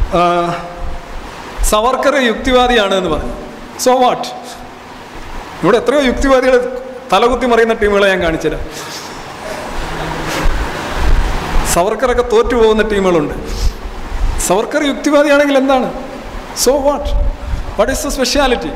ആ, സവർക്കർ യുക്തിവാദിയാണ് എന്ന് പറഞ്ഞു സോ വാട്ട് ഇവിടെ എത്രയോ യുക്തിവാദികൾ തലകുത്തി മറിയുന്ന ടീമുകളെ ഞാൻ കാണിച്ചുതരാം സവർക്കറൊക്കെ തോറ്റു പോകുന്ന ടീമുകളുണ്ട് സവർക്കർ യുക്തിവാദിയാണെങ്കിൽ എന്താണ് so what what is the speciality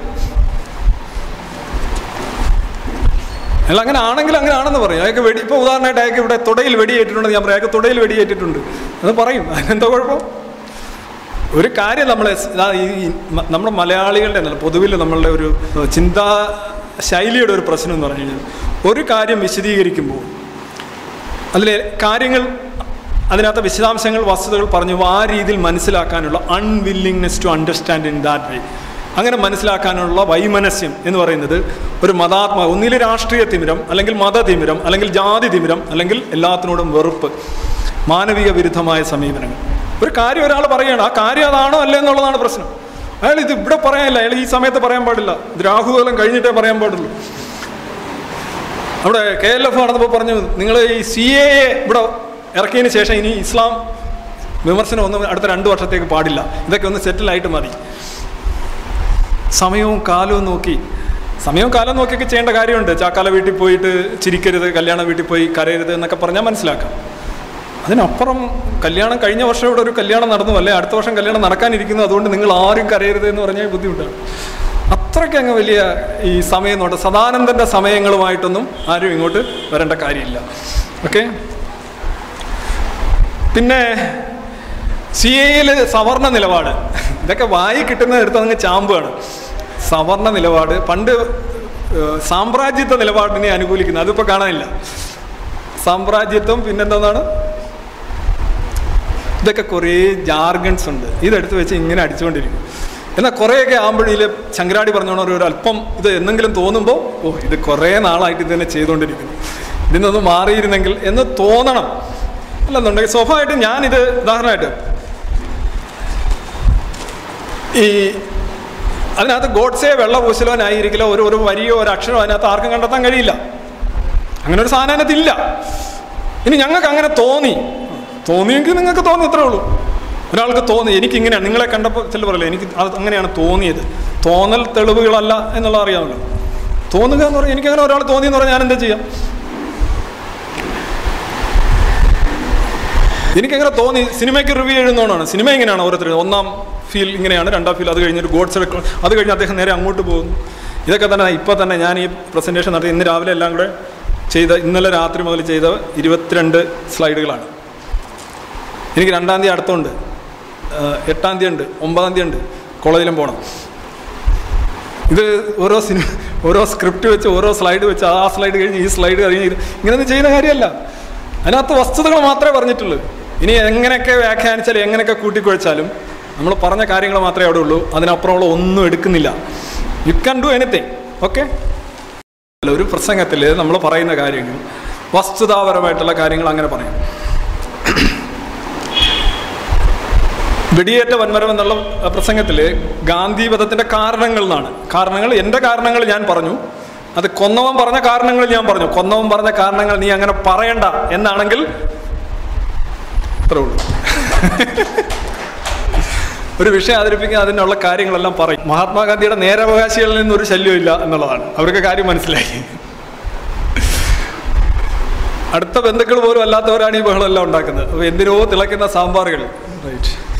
അല്ല അങ്ങനെ ആണെങ്കിൽ അങ്ങനെ ആണെന്ന് പറയും അയാൾക്ക് വെടി ഇപ്പോൾ ഉദാഹരണമായിട്ട് അയാൾക്ക് ഇവിടെ തുടയിൽ വെടിയേറ്റിട്ടുണ്ട് ഞാൻ പറയാം അയാൾക്ക് തുടയിൽ വെടിയേറ്റിട്ടുണ്ട് എന്ന് പറയും അതിനെന്താ കുഴപ്പം ഒരു കാര്യം നമ്മൾ ഈ മ- നമ്മുടെ മലയാളികളുടെ എന്നല്ല പൊതുവിൽ നമ്മളുടെ ഒരു ചിന്താ ശൈലിയുടെ ഒരു പ്രശ്നം എന്ന് പറഞ്ഞു കഴിഞ്ഞാൽ ഒരു കാര്യം വിശദീകരിക്കുമ്പോൾ അതിലെ കാര്യങ്ങൾ അതിനകത്ത് വിശദാംശങ്ങൾ വസ്തുതകൾ പറഞ്ഞു ആ രീതിയിൽ മനസ്സിലാക്കാനുള്ള unwillingness to understand in that way അങ്ങനെ മനസ്സിലാക്കാനുള്ള വൈമനസ്യം എന്ന് പറയുന്നത് ഒരു മതാത്മ ഒന്നിലെ രാഷ്ട്രീയ തിമിരം അല്ലെങ്കിൽ മതതിമിരം അല്ലെങ്കിൽ ജാതി തിമിരം അല്ലെങ്കിൽ എല്ലാത്തിനോടും വെറുപ്പ് മാനവിക വിരുദ്ധമായ സമീപനങ്ങൾ ഒരു കാര്യം ഒരാൾ പറയുകയാണ് ആ കാര്യം അതാണോ അല്ലേ എന്നുള്ളതാണ് പ്രശ്നം അയാൾ ഇത് ഇവിടെ പറയാനില്ല അയാൾ ഈ സമയത്ത് പറയാൻ പാടില്ല ഇത് രാഹുകാലം കഴിഞ്ഞിട്ടേ പറയാൻ പാടുള്ളൂ അവിടെ കെ എൽ എഫ് നടന്നപ്പോൾ പറഞ്ഞു നിങ്ങൾ ഈ സി എ ഇവിടെ ഇറക്കിയതിന് ശേഷം ഇനി ഇസ്ലാം വിമർശനം ഒന്നും അടുത്ത രണ്ട് വർഷത്തേക്ക് പാടില്ല ഇതൊക്കെ ഒന്ന് സെറ്റിലായിട്ട് മതി സമയവും കാലവും നോക്കി സമയവും കാലവും നോക്കിയൊക്കെ ചെയ്യേണ്ട കാര്യമുണ്ട് ചാക്കാല വീട്ടിൽ പോയിട്ട് ചിരിക്കരുത് കല്യാണ വീട്ടിൽ പോയി കരയരുത് എന്നൊക്കെ പറഞ്ഞാൽ മനസ്സിലാക്കാം അതിനപ്പുറം കല്യാണം കഴിഞ്ഞ വർഷം ഇവിടെ ഒരു കല്യാണം നടന്നു അല്ലേ അടുത്ത വർഷം കല്യാണം നടക്കാനിരിക്കുന്നു അതുകൊണ്ട് നിങ്ങൾ ആരും കരയരുത് എന്ന് പറഞ്ഞാൽ ബുദ്ധിമുട്ടാണ് അത്രയ്ക്ക് അങ്ങ് വലിയ ഈ സമയം നോട്ട് സദാനന്ദൻ്റെ സമയങ്ങളുമായിട്ടൊന്നും ആരും ഇങ്ങോട്ട് വരേണ്ട കാര്യമില്ല ഓക്കെ പിന്നെ സി എയിൽ സവർണ നിലപാട് ഇതൊക്കെ വായി കിട്ടുന്ന എടുത്ത് അങ്ങ് ചാമ്പാണ് സവർണ നിലപാട് പണ്ട് ഏഹ്, സാമ്രാജ്യത്വ നിലപാടിനെ അനുകൂലിക്കുന്നത് അതിപ്പോൾ കാണാനില്ല സാമ്രാജ്യത്വം പിന്നെന്താണ് ഇതൊക്കെ കുറേ ജാർഗൺസ് ഉണ്ട് ഇതെടുത്ത് വെച്ച് ഇങ്ങനെ അടിച്ചുകൊണ്ടിരിക്കും എന്നാൽ കുറേയൊക്കെ ആകുമ്പോഴിൽ ശങ്കരാടി പറഞ്ഞോണം ഒരു ഒരു അല്പം ഇത് എന്തെങ്കിലും തോന്നുമ്പോൾ ഓ ഇത് കുറേ നാളായിട്ട് ഇത് തന്നെ ചെയ്തുകൊണ്ടിരിക്കുന്നു ഇതിനൊന്ന് മാറിയിരുന്നെങ്കിൽ എന്ന് തോന്നണം അല്ലെന്നുണ്ടെങ്കിൽ സ്വാഭാവികമായിട്ടും ഞാനിത് ഉദാഹരണമായിട്ട് ഈ അതിനകത്ത് ഗോഡ്സെ വെള്ളപൂശലോനായിരിക്കില്ല ഒരു ഒരു വരിയോ ഒരു അക്ഷരമോ അതിനകത്ത് ആർക്കും കണ്ടെത്താൻ കഴിയില്ല അങ്ങനെ ഒരു സാധനം അതിനകത്ത് ഇല്ല ഇനി ഞങ്ങൾക്ക് അങ്ങനെ തോന്നി തോന്നിയെങ്കിൽ നിങ്ങൾക്ക് തോന്നി അത്രേ ഉള്ളൂ ഒരാൾക്ക് തോന്നി എനിക്കിങ്ങനെയാണ് നിങ്ങളെ കണ്ടപ്പോൾ ചില പറയില്ല എനിക്ക് അത് അങ്ങനെയാണ് തോന്നിയത് തോന്നൽ തെളിവുകളല്ല എന്നുള്ള അറിയാമല്ലോ തോന്നുക എന്ന് പറഞ്ഞാൽ എനിക്കങ്ങനെ ഒരാൾ തോന്നിയെന്ന് പറഞ്ഞാൽ ഞാൻ എന്താ ചെയ്യാം എനിക്കങ്ങനെ തോന്നി സിനിമയ്ക്ക് റിവ്യൂ എഴുതുന്നതാണ് സിനിമ ഇങ്ങനെയാണ് ഓരോരുത്തർ ഒന്നാം ഫീൽ ഇങ്ങനെയാണ് രണ്ടാം ഫീൽ അത് കഴിഞ്ഞൊരു ഗോഡ്സ് അത് കഴിഞ്ഞ് അദ്ദേഹം നേരെ അങ്ങോട്ട് പോകുന്നു ഇതൊക്കെ തന്നെ ഇപ്പോൾ തന്നെ ഞാൻ ഈ പ്രസൻറ്റേഷൻ നടത്തി ഇന്ന് രാവിലെ എല്ലാം കൂടെ ചെയ്ത ഇന്നലെ രാത്രി മുതൽ ചെയ്ത ഇരുപത്തിരണ്ട് സ്ലൈഡുകളാണ് എനിക്ക് രണ്ടാം തീയതി അടുത്തുണ്ട് ഏഹ് എട്ടാം തീയതി ഉണ്ട് ഒമ്പതാം തീയതി ഉണ്ട് കോളേജിലും പോകണം ഇത് ഓരോ സിനിമ ഓരോ സ്ക്രിപ്റ്റ് വെച്ച് ഓരോ സ്ലൈഡ് വെച്ച് ആ സ്ലൈഡ് കഴിഞ്ഞ് ഈ സ്ലൈഡ് കഴിഞ്ഞ് ഇത് ഇങ്ങനെയൊന്നും ചെയ്യുന്ന കാര്യമല്ല അതിനകത്ത് വസ്തുതകൾ മാത്രമേ പറഞ്ഞിട്ടുള്ളൂ ഇനി എങ്ങനെയൊക്കെ വ്യാഖ്യാനിച്ചാലും എങ്ങനെയൊക്കെ കൂട്ടിക്കുഴച്ചാലും നമ്മൾ പറഞ്ഞ കാര്യങ്ങൾ മാത്രമേ അവിടെ ഉള്ളൂ അതിനപ്പുറമുള്ള ഒന്നും എടുക്കുന്നില്ല you can do anything okay ഒരു പ്രസംഗത്തിൽ നമ്മൾ പറയുന്ന കാര്യങ്ങൾ വസ്തുതാപരമായിട്ടുള്ള കാര്യങ്ങൾ അങ്ങനെ പറയും വെടിയേറ്റ വൻമരം എന്നുള്ള പ്രസംഗത്തിൽ ഗാന്ധി വധത്തിന്റെ കാരണങ്ങൾ എന്നാണ് കാരണങ്ങൾ എൻ്റെ കാരണങ്ങൾ ഞാൻ പറഞ്ഞു അത് കൊന്നവൻ പറഞ്ഞ കാരണങ്ങൾ ഞാൻ പറഞ്ഞു കൊന്നവൻ പറഞ്ഞ കാരണങ്ങൾ നീ അങ്ങനെ പറയണ്ട എന്നാണെങ്കിൽ അത്രേ ഉള്ളൂ ഒരു വിഷയം അവതരിപ്പിക്കുക അതിനുള്ള കാര്യങ്ങളെല്ലാം പറയും മഹാത്മാഗാന്ധിയുടെ നേരവകാശികളിൽ നിന്നൊരു ശല്യമില്ല എന്നുള്ളതാണ് അവർക്ക് കാര്യം മനസ്സിലായി അടുത്ത ബന്ധുക്കൾ പോലും അല്ലാത്തവരാണ് ഈ ബഹളമെല്ലാം ഉണ്ടാക്കുന്നത് അപ്പോൾ എന്തിനോ തിളയ്ക്കുന്ന സാമ്പാറുകൾ റൈറ്റ്